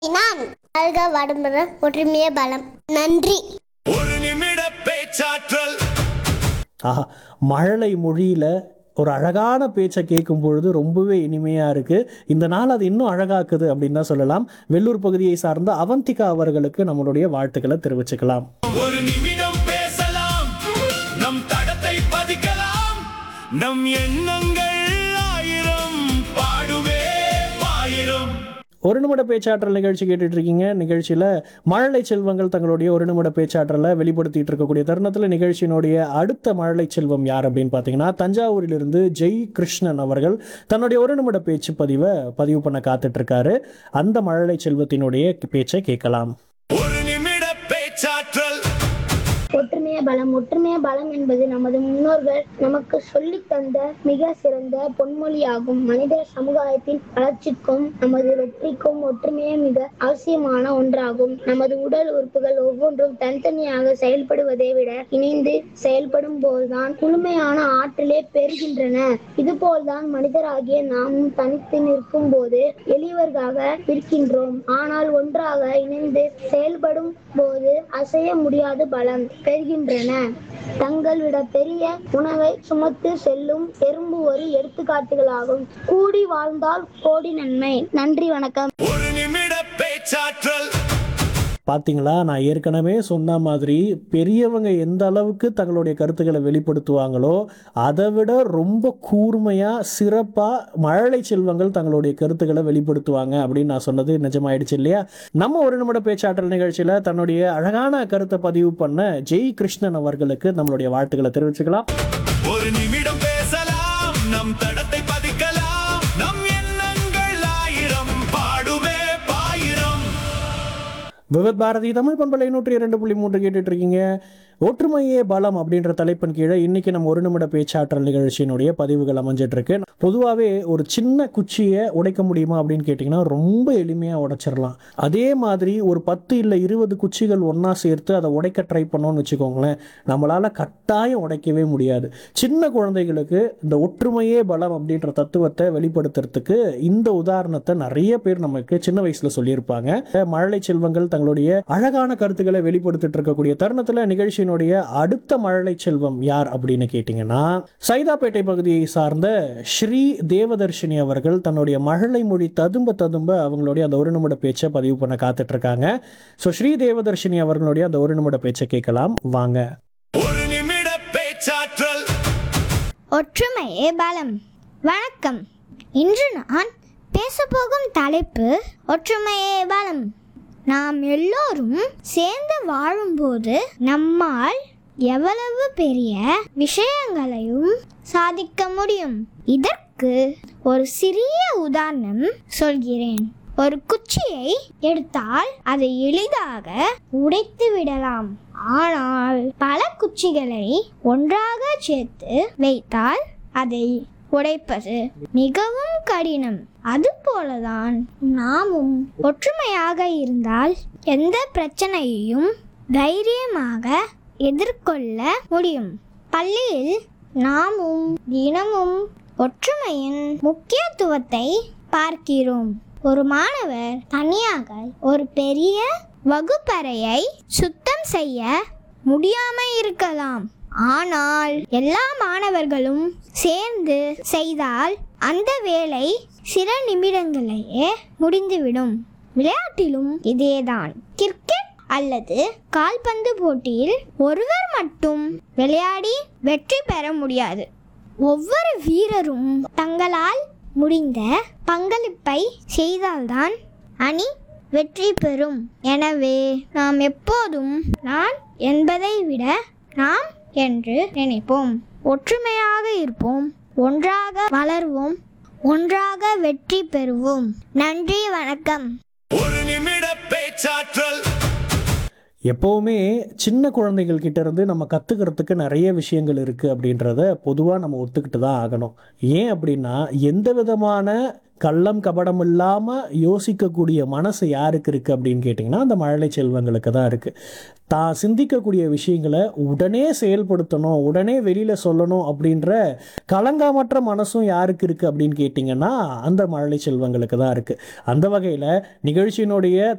நான் வாழ்க வடம்புற ஒற்றுமையே பலம் நன்றி ஒரு நிமிட பேச்சாற்றல் ஆஹா மழலை மொழியில் ஒரு அழகான பேச்சை கேட்கும் பொழுது ரொம்பவே இனிமையாக இருக்குது இந்த நாள் அது இன்னும் அழகாக்குது அப்படின்னு தான் சொல்லலாம் வெள்ளூர் பகுதியை சார்ந்த அவந்திகா அவர்களுக்கு நம்மளுடைய வாழ்த்துக்களை தெரிவிச்சுக்கலாம் ஒரு நிமிடம் பேசலாம் நம் தடத்தை பதிக்கலாம் நம் எண்ணங்கள் ஆயிரம் பாடுவே ஆயிரம் ஒரு நிமிட பேச்சாற்றல் நிகழ்ச்சி கேட்டுட்டு இருக்கீங்க நிகழ்ச்சியில் மழலை செல்வங்கள் தங்களுடைய ஒரு நிமிட பேச்சாற்றலை வெளிப்படுத்திட்டு இருக்கக்கூடிய தருணத்தில் நிகழ்ச்சியினுடைய அடுத்த மழலை செல்வம் யார் அப்படின்னு பார்த்தீங்கன்னா தஞ்சாவூரிலிருந்து ஜெய் கிருஷ்ணன் அவர்கள் தன்னுடைய ஒரு நிமிட பேச்சு பதிவை பதிவு பண்ண காத்துட்டு இருக்காரு அந்த மழலை செல்வத்தினுடைய பேச்சை கேட்கலாம் ஒரு நிமிட பேச்சாற்றல் ஒற்றுமையே பலம் ஒற்றுமையே பலம் என்பது நமது முன்னோர்கள் நமக்கு சொல்லித் தந்த மிக சிறந்த பொன்மொழியாகும் மனித சமுதாயத்தின் வளர்ச்சிக்கும் நமது வெற்றிக்கும் ஒற்றுமையே மிக அவசியமான ஒன்றாகும் நமது உடல் உறுப்புகள் ஒவ்வொன்றும் தனித்தனியாக செயல்படுவதை விட இணைந்து செயல்படும் போதுதான் முழுமையான ஆற்றலே பெறுகின்றன இதுபோல்தான் மனிதராகிய நாமும் தனித்து நிற்கும் போது எளியவர்களாக இருக்கின்றோம் ஆனால் ஒன்றாக இணைந்து செயல்படும் போது அசைய முடியாத பலம் பெறுகின்றன தங்கள் விட பெரிய உணவை சுமத்து செல்லும் எறும்பு ஒரு எடுத்துக்காட்டுகளாகும் கூடி வாழ்ந்தால் கோடி நன்மை நன்றி வணக்கம் ஒரு நிமிட பேச்சாற்றல் பார்த்தீங்களா நான் ஏற்கனவே சொன்ன மாதிரி பெரியவங்க எந்த அளவுக்கு தங்களுடைய கருத்துக்களை வெளிப்படுத்துவாங்களோ அதை விட ரொம்ப கூர்மையாக சிறப்பாக மழலை செல்வங்கள் தங்களுடைய கருத்துக்களை வெளிப்படுத்துவாங்க அப்படின்னு நான் சொன்னது நிஜமாயிடுச்சு இல்லையா நம்ம ஒரு நிமிட பேச்சாற்றல் நிகழ்ச்சியில் தன்னுடைய அழகான கருத்தை பதிவு பண்ண ஜெய் கிருஷ்ணன் அவர்களுக்கு நம்மளுடைய வாழ்த்துக்களை தெரிவிச்சுக்கலாம் ஒரு நிமிடம் பேசலாம் நம் தடத்தை பதிக்கலாம் நம் எண்ணங்கள் ஆயிரம் பாடுவே பாயிரம் விவத் பாரதி தமிழ் பண்பலை நூற்றி இரண்டு புள்ளி மூன்று கேட்டுட்டு இருக்கீங்க ஒற்றுமையே பலம் அப்படின்ற தலைப்பின் கீழே இன்னைக்கு நம்ம ஒரு நிமிட பேச்சாற்றல் நிகழ்ச்சியினுடைய பதிவுகள் அமைஞ்சிட்டு இருக்கு பொதுவாகவே ஒரு சின்ன குச்சியை உடைக்க முடியுமா அப்படின்னு கேட்டிங்கன்னா ரொம்ப எளிமையாக உடைச்சிடலாம் அதே மாதிரி ஒரு பத்து இல்லை இருபது குச்சிகள் ஒன்றா சேர்த்து அதை உடைக்க ட்ரை பண்ணோம்னு வச்சுக்கோங்களேன் நம்மளால் கட்டாயம் உடைக்கவே முடியாது சின்ன குழந்தைகளுக்கு இந்த ஒற்றுமையே பலம் அப்படின்ற தத்துவத்தை வெளிப்படுத்துறதுக்கு இந்த உதாரணத்தை நிறைய பேர் நமக்கு சின்ன வயசுல சொல்லியிருப்பாங்க மழலை செல்வங்கள் தங்களுடைய அழகான கருத்துக்களை வெளிப்படுத்திட்டு இருக்கக்கூடிய தருணத்துல நிகழ்ச்சியினுடைய அடுத்த மழலை செல்வம் யார் அப்படின்னு கேட்டீங்கன்னா சைதாப்பேட்டை பகுதியை சார்ந்த ஸ்ரீ தேவதர்ஷினி அவர்கள் தன்னுடைய மழலை மொழி ததும்ப ததும்ப அவங்களுடைய அந்த ஒரு நிமிட பேச்சை பதிவு பண்ண காத்துட்டு இருக்காங்க ஸோ ஸ்ரீ தேவதர்ஷினி அவர்களுடைய அந்த ஒரு நிமிட பேச்சை கேட்கலாம் வாங்க ஒரு நிமிட பேச்சாற்றல் ஒற்றுமையே பலம் வணக்கம் இன்று நான் பேசப்போகும் தலைப்பு ஒற்றுமையே பலம் நாம் எல்லோரும் சேர்ந்து வாழும்போது நம்மால் எவ்வளவு பெரிய விஷயங்களையும் சாதிக்க முடியும் இதற்கு ஒரு சிறிய உதாரணம் சொல்கிறேன் ஒரு குச்சியை எடுத்தால் அதை எளிதாக உடைத்து விடலாம் ஆனால் பல குச்சிகளை ஒன்றாக சேர்த்து வைத்தால் அதை உடைப்பது மிகவும் கடினம் அதுபோலதான் நாமும் ஒற்றுமையாக இருந்தால் எந்த பிரச்சனையையும் தைரியமாக எதிர்கொள்ள முடியும் பள்ளியில் நாமும் தினமும் ஒற்றுமையின் முக்கியத்துவத்தை பார்க்கிறோம் ஒரு மாணவர் தனியாக ஒரு பெரிய வகுப்பறையை சுத்தம் செய்ய முடியாமல் இருக்கலாம் ஆனால் எல்லா மாணவர்களும் சேர்ந்து செய்தால் அந்த வேலை சில நிமிடங்களையே முடிந்துவிடும் விளையாட்டிலும் இதேதான் கிரிக்கெட் அல்லது கால்பந்து போட்டியில் ஒருவர் மட்டும் விளையாடி வெற்றி பெற முடியாது ஒவ்வொரு வீரரும் தங்களால் முடிந்த பங்களிப்பை செய்தால்தான் அணி வெற்றி பெறும் எனவே நாம் எப்போதும் நான் என்பதை விட நாம் என்று நினைப்போம் ஒற்றுமையாக இருப்போம் ஒன்றாக வளர்வோம் ஒன்றாக வெற்றி பெறுவோம் நன்றி வணக்கம் ஒரு நிமிட பேச்சாற்றல் எப்போவுமே சின்ன குழந்தைகள் கிட்ட இருந்து நம்ம கற்றுக்கிறதுக்கு நிறைய விஷயங்கள் இருக்குது அப்படின்றத பொதுவாக நம்ம ஒத்துக்கிட்டு தான் ஆகணும் ஏன் அப்படின்னா எந்த விதமான கள்ளம் கபடம் இல்லாமல் யோசிக்கக்கூடிய மனசு யாருக்கு இருக்குது அப்படின்னு கேட்டிங்கன்னா அந்த மழலை செல்வங்களுக்கு தான் இருக்குது தான் சிந்திக்கக்கூடிய விஷயங்களை உடனே செயல்படுத்தணும் உடனே வெளியில் சொல்லணும் அப்படின்ற கலங்காமற்ற மனசும் யாருக்கு இருக்குது அப்படின்னு கேட்டிங்கன்னா அந்த மழலை செல்வங்களுக்கு தான் இருக்குது அந்த வகையில் நிகழ்ச்சியினுடைய